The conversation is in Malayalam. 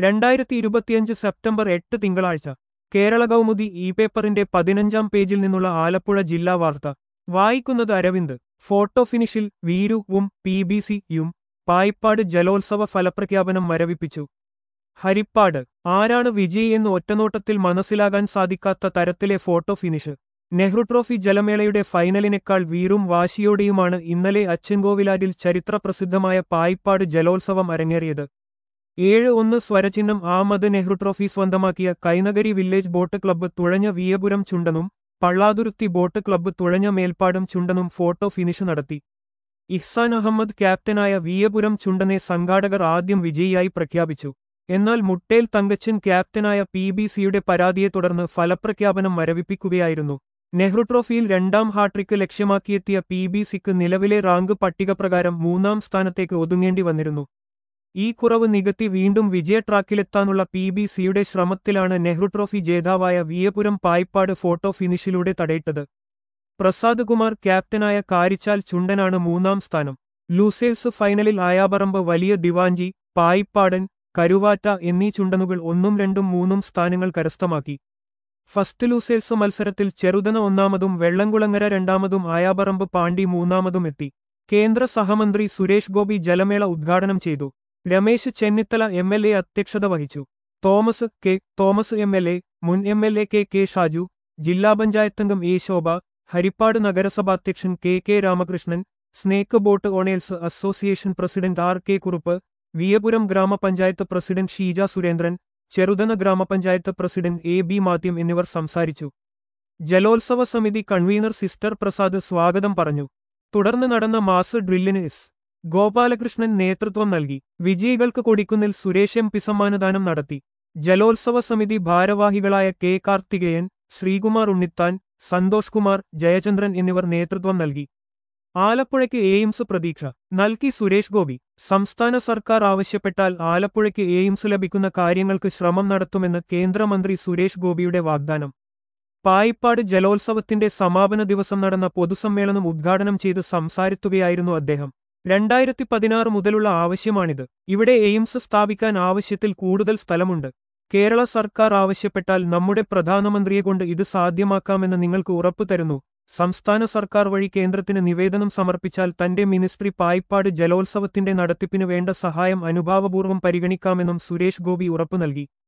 രണ്ടായിരത്തി ഇരുപത്തിയഞ്ച് സെപ്റ്റംബർ എട്ട് തിങ്കളാഴ്ച കേരള കൗമുദി ഇ പേപ്പറിന്റെ പതിനഞ്ചാം പേജിൽ നിന്നുള്ള ആലപ്പുഴ ജില്ലാ വാർത്ത വായിക്കുന്നത് അരവിന്ദ് ഫോട്ടോ ഫിനിഷിൽ വീരുവും പി ബി സിയും പായിപ്പാട് ജലോത്സവ ഫലപ്രഖ്യാപനം മരവിപ്പിച്ചു ഹരിപ്പാട് ആരാണ് വിജയി എന്ന് ഒറ്റനോട്ടത്തിൽ മനസ്സിലാകാൻ സാധിക്കാത്ത തരത്തിലെ ഫോട്ടോ ഫിനിഷ് നെഹ്റു ട്രോഫി ജലമേളയുടെ ഫൈനലിനേക്കാൾ വീറും വാശിയോടെയുമാണ് ഇന്നലെ അച്ചൻകോവിലാരിൽ ചരിത്രപ്രസിദ്ധമായ പായിപ്പാട് ജലോത്സവം അരങ്ങേറിയത് ഏഴ് ഒന്ന് സ്വരചിഹ്നം ആമത് നെഹ്റു ട്രോഫി സ്വന്തമാക്കിയ കൈനഗരി വില്ലേജ് ബോട്ട് ക്ലബ്ബ് തുഴഞ്ഞ വിയപുരം ചുണ്ടനും പള്ളാതുരുത്തി ബോട്ട് ക്ലബ്ബ് തുഴഞ്ഞ മേൽപ്പാടും ചുണ്ടനും ഫോട്ടോ ഫിനിഷ് നടത്തി ഇഹ്സാൻ അഹമ്മദ് ക്യാപ്റ്റനായ വിയപുരം ചുണ്ടനെ സംഘാടകർ ആദ്യം വിജയിയായി പ്രഖ്യാപിച്ചു എന്നാൽ മുട്ടേൽ തങ്കച്ചൻ ക്യാപ്റ്റനായ പി ബി സിയുടെ പരാതിയെ തുടർന്ന് ഫലപ്രഖ്യാപനം മരവിപ്പിക്കുകയായിരുന്നു നെഹ്റു ട്രോഫിയിൽ രണ്ടാം ഹാട്രിക്ക് ലക്ഷ്യമാക്കിയെത്തിയ പി ബി സിക്ക് നിലവിലെ റാങ്ക് പട്ടിക പ്രകാരം മൂന്നാം സ്ഥാനത്തേക്ക് ഒതുങ്ങേണ്ടി വന്നിരുന്നു ഈ കുറവ് നികത്തി വീണ്ടും വിജയ ട്രാക്കിലെത്താനുള്ള പി ബി സിയുടെ ശ്രമത്തിലാണ് നെഹ്റു ട്രോഫി ജേതാവായ വിയപുരം പായിപ്പാട് ഫോട്ടോ ഫിനിഷിലൂടെ തടയിട്ടത് പ്രസാദ് കുമാർ ക്യാപ്റ്റനായ കാരിച്ചാൽ ചുണ്ടനാണ് മൂന്നാം സ്ഥാനം ലൂസേഴ്സ് ഫൈനലിൽ ആയാപറമ്പ് വലിയ ദിവാഞ്ചി പായിപ്പാടൻ കരുവാറ്റ എന്നീ ചുണ്ടനുകൾ ഒന്നും രണ്ടും മൂന്നും സ്ഥാനങ്ങൾ കരസ്ഥമാക്കി ഫസ്റ്റ് ലൂസേഴ്സ് മത്സരത്തിൽ ചെറുതന ഒന്നാമതും വെള്ളംകുളങ്ങര രണ്ടാമതും ആയാപറമ്പ് പാണ്ടി മൂന്നാമതും എത്തി കേന്ദ്ര സഹമന്ത്രി സുരേഷ് ഗോപി ജലമേള ഉദ്ഘാടനം ചെയ്തു Ramesh Chennithala M L A അധ്യക്ഷത വഹിച്ചു Thomas K Thomas M L A മുൻ M L A K K Shaju ജില്ലാ പഞ്ചായത്തംഗം എ ശോഭ ഹരിപ്പാട് നഗരസഭാധ്യക്ഷൻ K K Ramakrishnan snake boat owners association president R K Kurup Veeyapuram ഗ്രാമപഞ്ചായത്ത് പ്രസിഡന്റ് ഷീജ സുരേന്ദ്രൻ ചെറുതന ഗ്രാമപഞ്ചായത്ത് പ്രസിഡന്റ് എ ബി മാത്യം എന്നിവർ സംസാരിച്ചു ജലോത്സവ സമിതി കൺവീനർ സിസ്റ്റർ പ്രസാദ് സ്വാഗതം പറഞ്ഞു തുടർന്ന് നടന്ന മാസ് ഡ്രില്ലിന് എസ് ഗോപാലകൃഷ്ണൻ നേതൃത്വം നൽകി വിജയികൾക്ക് കൊടിക്കുന്നിൽ സുരേഷ് എം പി സമ്മാനദാനം നടത്തി ജലോത്സവ സമിതി ഭാരവാഹികളായ കെ കാർത്തികേയൻ ശ്രീകുമാർ ഉണ്ണിത്താൻ സന്തോഷ് കുമാർ ജയചന്ദ്രൻ എന്നിവർ നേതൃത്വം നൽകി ആലപ്പുഴയ്ക്ക് എയിംസ് പ്രതീക്ഷ നൽകി സുരേഷ് ഗോപി സംസ്ഥാന സർക്കാർ ആവശ്യപ്പെട്ടാൽ ആലപ്പുഴയ്ക്ക് എയിംസ് ലഭിക്കുന്ന കാര്യങ്ങൾക്ക് ശ്രമം നടത്തുമെന്ന് കേന്ദ്രമന്ത്രി സുരേഷ് ഗോപിയുടെ വാഗ്ദാനം പായിപ്പാട് ജലോത്സവത്തിന്റെ സമാപന ദിവസം നടന്ന പൊതുസമ്മേളനം ഉദ്ഘാടനം ചെയ്ത് സംസാരിക്കുകയായിരുന്നു അദ്ദേഹം രണ്ടായിരത്തി പതിനാറ് മുതലുള്ള ആവശ്യമാണിത് ഇവിടെ എയിംസ് സ്ഥാപിക്കാൻ ആവശ്യത്തിൽ കൂടുതൽ സ്ഥലമുണ്ട് കേരള സർക്കാർ ആവശ്യപ്പെട്ടാൽ നമ്മുടെ പ്രധാനമന്ത്രിയെക്കൊണ്ട് ഇത് സാധ്യമാക്കാമെന്ന് നിങ്ങൾക്ക് ഉറപ്പു തരുന്നു സംസ്ഥാന സർക്കാർ വഴി കേന്ദ്രത്തിന് നിവേദനം സമർപ്പിച്ചാൽ തന്റെ മിനിസ്ട്രി പായിപ്പാട് ജലോത്സവത്തിന്റെ നടത്തിപ്പിനു വേണ്ട സഹായം അനുഭാവപൂർവ്വം പരിഗണിക്കാമെന്നും സുരേഷ് ഗോപി ഉറപ്പു നൽകി